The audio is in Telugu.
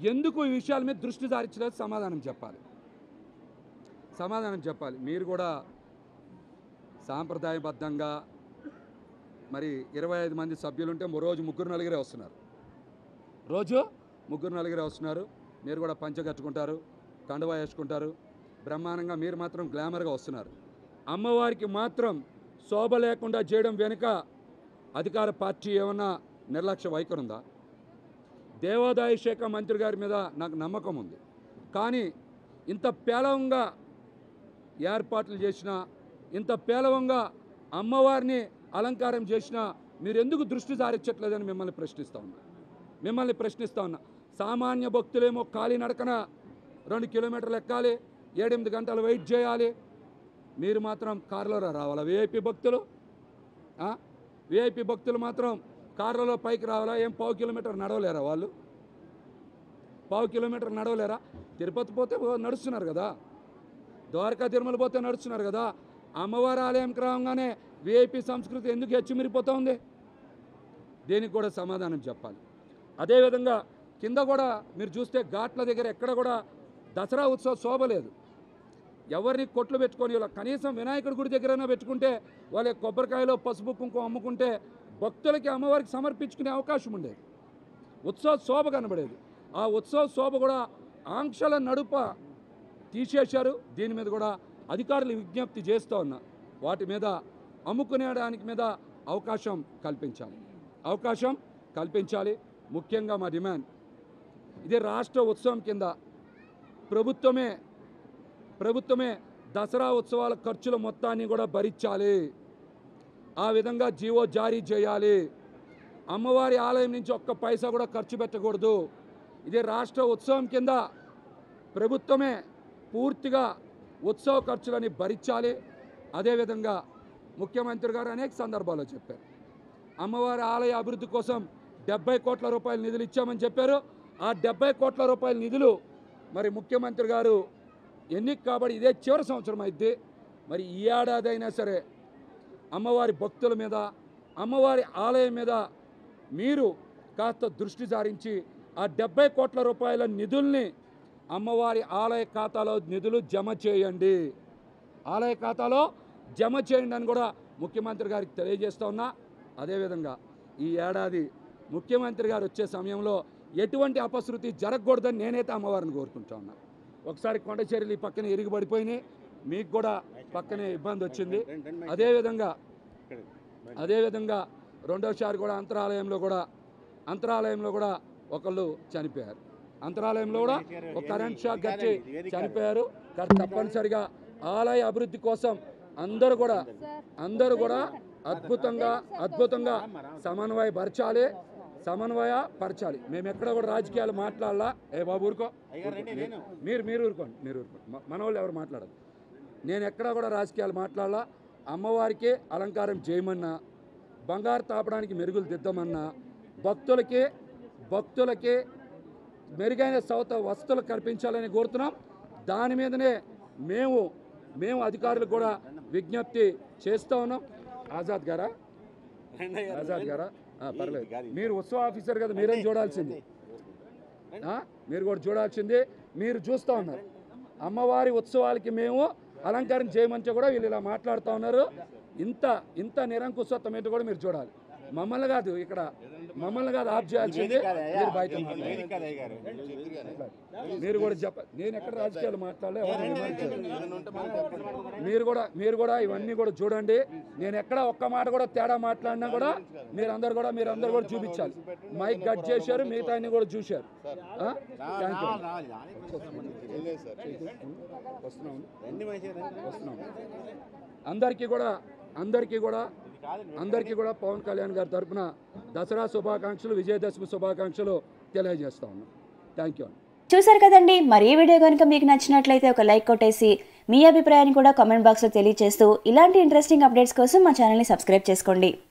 ఎందుకు ఈ విషయాల మీద దృష్టి సారించలేదు సమాధానం చెప్పాలి సమాధానం చెప్పాలి మీరు కూడా సాంప్రదాయబద్ధంగా మరి ఇరవై ఐదు మంది సభ్యులుంటే మరో రోజు ముగ్గురు నలుగురే వస్తున్నారు రోజు ముగ్గురు నలుగురే వస్తున్నారు మీరు కూడా పంచ కట్టుకుంటారు కండువా వేసుకుంటారు బ్రహ్మాండంగా మీరు మాత్రం గ్లామర్గా వస్తున్నారు అమ్మవారికి మాత్రం శోభ లేకుండా చేయడం వెనుక అధికార పార్టీ ఏమన్నా నిర్లక్ష్య వైఖరి ఉందా దేవాదాయ శాఖ మంత్రి గారి మీద నాకు నమ్మకం ఉంది కానీ ఇంత పేలవంగా ఏర్పాట్లు చేసిన ఇంత పేలవంగా అమ్మవారిని అలంకారం చేసిన మీరు ఎందుకు దృష్టి సారించట్లేదని మిమ్మల్ని ప్రశ్నిస్తా ఉన్నా మిమ్మల్ని ప్రశ్నిస్తా ఉన్నా సామాన్య భక్తులేమో ఖాళీ నడకన రెండు కిలోమీటర్లు ఎక్కాలి ఏడెనిమిది గంటలు వెయిట్ చేయాలి మీరు మాత్రం కారులో రావాలా విఐపి భక్తులు విఐపి భక్తులు మాత్రం కార్లలో పైకి రావాలా ఏం పావు కిలోమీటర్ నడవలేరా వాళ్ళు పావు కిలోమీటర్ నడవలేరా తిరుపతి పోతే నడుస్తున్నారు కదా ద్వారకా తిరుమల పోతే నడుస్తున్నారు కదా అమ్మవారి ఆలయంకి రాగానే విఐపి సంస్కృతి ఎందుకు హెచ్చుమిరిపోతూ ఉంది దీనికి కూడా సమాధానం చెప్పాలి అదేవిధంగా కింద కూడా మీరు చూస్తే ఘాట్ల దగ్గర ఎక్కడ కూడా దసరా ఉత్సవ శోభ లేదు ఎవరిని కొట్లు పెట్టుకొని ఇలా కనీసం వినాయకుడి గుడి దగ్గరైనా పెట్టుకుంటే వాళ్ళ కొబ్బరికాయలో పసుపు కుంకుమ అమ్ముకుంటే భక్తులకి అమ్మవారికి సమర్పించుకునే అవకాశం ఉండేది ఉత్సవ శోభ కనబడేది ఆ ఉత్సవ శోభ కూడా ఆంక్షల నడుప తీసేశారు దీని మీద కూడా అధికారులు విజ్ఞప్తి చేస్తూ ఉన్నా వాటి మీద అమ్ముకునేడానికి మీద అవకాశం కల్పించాలి అవకాశం కల్పించాలి ముఖ్యంగా మా డిమాండ్ ఇది రాష్ట్ర ఉత్సవం కింద ప్రభుత్వమే ప్రభుత్వమే దసరా ఉత్సవాల ఖర్చుల మొత్తాన్ని కూడా భరించాలి ఆ విధంగా జీవో జారీ చేయాలి అమ్మవారి ఆలయం నుంచి ఒక్క పైసా కూడా ఖర్చు పెట్టకూడదు ఇది రాష్ట్ర ఉత్సవం కింద ప్రభుత్వమే పూర్తిగా ఉత్సవ ఖర్చులని భరించాలి అదేవిధంగా ముఖ్యమంత్రి గారు అనేక సందర్భాల్లో చెప్పారు అమ్మవారి ఆలయ అభివృద్ధి కోసం డెబ్బై కోట్ల రూపాయల నిధులు ఇచ్చామని చెప్పారు ఆ డెబ్బై కోట్ల రూపాయల నిధులు మరి ముఖ్యమంత్రి గారు ఎన్నిక కాబట్టి ఇదే చివరి సంవత్సరం అయింది మరి ఈ ఏడాది అయినా సరే అమ్మవారి భక్తుల మీద అమ్మవారి ఆలయం మీద మీరు కాస్త దృష్టి సారించి ఆ డెబ్బై కోట్ల రూపాయల నిధుల్ని అమ్మవారి ఆలయ ఖాతాలో నిధులు జమ చేయండి ఆలయ ఖాతాలో జమ చేయండి అని కూడా ముఖ్యమంత్రి గారికి తెలియజేస్తా ఉన్నా అదేవిధంగా ఈ ఏడాది ముఖ్యమంత్రి గారు వచ్చే సమయంలో ఎటువంటి అపశృతి జరగకూడదని నేనైతే అమ్మవారిని కోరుకుంటా ఉన్నా ఒకసారి కొండ చర్యలు ఈ పక్కన ఇరిగి పడిపోయినాయి మీకు కూడా పక్కనే ఇబ్బంది వచ్చింది అదేవిధంగా అదేవిధంగా రెండోసారి కూడా అంతరాలయంలో కూడా అంతరాలయంలో కూడా ఒకళ్ళు చనిపోయారు అంతరాలయంలో కూడా ఒక కరెంట్ షాక్ గచ్చి చనిపోయారు కానీ తప్పనిసరిగా ఆలయ అభివృద్ధి కోసం అందరూ కూడా అందరూ కూడా అద్భుతంగా అద్భుతంగా సమన్వయపరచాలి సమన్వయ పరచాలి మేము ఎక్కడ కూడా రాజకీయాలు మాట్లాడాలా ఏ బాబు ఊరుకో మీరు మీరు ఊరుకోండి మీరు ఊరుకోండి మ- మన వాళ్ళు ఎవరు మాట్లాడదు నేను ఎక్కడ కూడా రాజకీయాలు మాట్లాడాలా అమ్మవారికి అలంకారం చేయమన్నా బంగారు తాపడానికి మెరుగులు దిద్దమన్నా భక్తులకి భక్తులకి మెరుగైన సౌత వస్తువులు కల్పించాలని కోరుతున్నాం దాని మీదనే మేము మేము అధికారులకు కూడా విజ్ఞప్తి చేస్తూ ఉన్నాం ఆజాద్ గారా ఆజాద్ గారా ఆ, పర్లేదు మీరు ఉత్సవ ఆఫీసర్ కదా మీరేం చూడాల్సింది ఆ? మీరు కూడా చూడాల్సింది మీరు చూస్తూ ఉన్నారు అమ్మవారి ఉత్సవాలకి మేము అలంకరణ చేయమంటే కూడా వీళ్ళు ఇలా మాట్లాడుతూ ఉన్నారు ఇంత ఇంత నిరంకుశత్వం ఏంటో కూడా మీరు చూడాలి మమ్మల్ని కాదు ఇక్కడ మమ్మల్ని కాదు ఆఫ్ చేయాల్సింది మీరు బయట మాట్లాడాలి. మీరు కూడా చెప్ప నేను ఎక్కడ రాజకీయాలు మాట్లాడలే ఎవరిని విమర్శించలేదు. మీరు కూడా మీరు కూడా ఇవన్నీ కూడా చూడండి నేను ఎక్కడ ఒక్క మాట కూడా తేడా మాట్లాడినా కూడా మీరందరూ కూడా మీరందరూ కూడా చూపించాలి మైక్ కట్ చేశారు మిగతా అన్ని కూడా చూశారు థ్యాంక్ యూ వస్తున్నాం వస్తున్నాం అందరికీ కూడా అందరికీ కూడా అందరికీ కూడా పవన్ కళ్యాణ్ గారి తరపున దసరా శుభాకాంక్షలు విజయదశమి శుభాకాంక్షలు తెలియజేస్తా ఉన్నాం థ్యాంక్ యూ చూసారు కదండి మరి ఈ వీడియో కనుక మీకు నచ్చినట్లయితే ఒక లైక్ కొట్టేసి మీ అభిప్రాయాన్ని కూడా కామెంట్ బాక్స్లో తెలియజేస్తూ ఇలాంటి ఇంట్రెస్టింగ్ అప్డేట్స్ కోసం మా ఛానల్ని సబ్స్క్రైబ్ చేసుకోండి